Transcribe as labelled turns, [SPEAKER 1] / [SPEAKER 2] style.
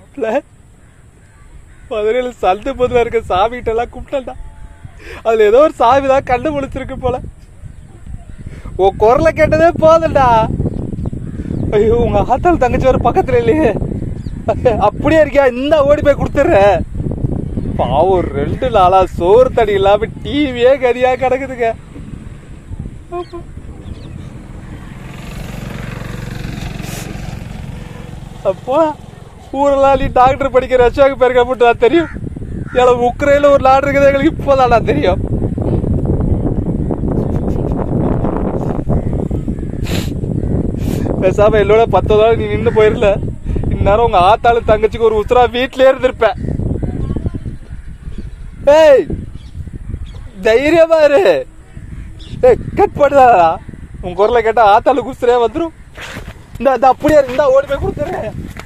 [SPEAKER 1] மாப்பிள்ள மதுரையில் சந்து பொதுல இருக்க சாமிகிட்ட எல்லாம் கும்பிட்டா அதுல ஏதோ ஒரு சாமி தான் கண்டு முழிச்சிருக்கு போல உன் குரலை கேட்டதே போதும்டா ஐயோ உங்க ஆத்தாள் தங்கச்சி ஒரு பக்கத்துல இல்லையே அப்படியே இருக்கியா இந்த ஓடி போய் கொடுத்துட்றேன் பாவம் ரெண்டு நாளா சோறு தடி இல்லாம டிவியே கதியா கிடக்குதுங்க அப்போ ஊரெல்லாம் நீ டாக்டர் படிக்கிற ரஷ்யாவுக்கு பேருக்க மட்டும் தான் தெரியும் எனக்கு உக்ரைன்ல ஒரு நாடு இருக்குது எங்களுக்கு இப்போதான் தெரியும் பேசாம என்னோட பத்து நாள் நீ நின்று போயிடல இந்நேரம் உங்க ஆத்தாளு தங்கச்சிக்கு ஒரு உசுரா வீட்லயே இருந்திருப்ப ஏய் தைரியமா இரு ஏய் கட் பண்ணுதா உன் குரலை கேட்டா ஆத்தாளு குசுரே வந்துரும் இந்த இந்த அப்படியே இரு, இந்தா ஓடி போய் கொடுத்துறேன்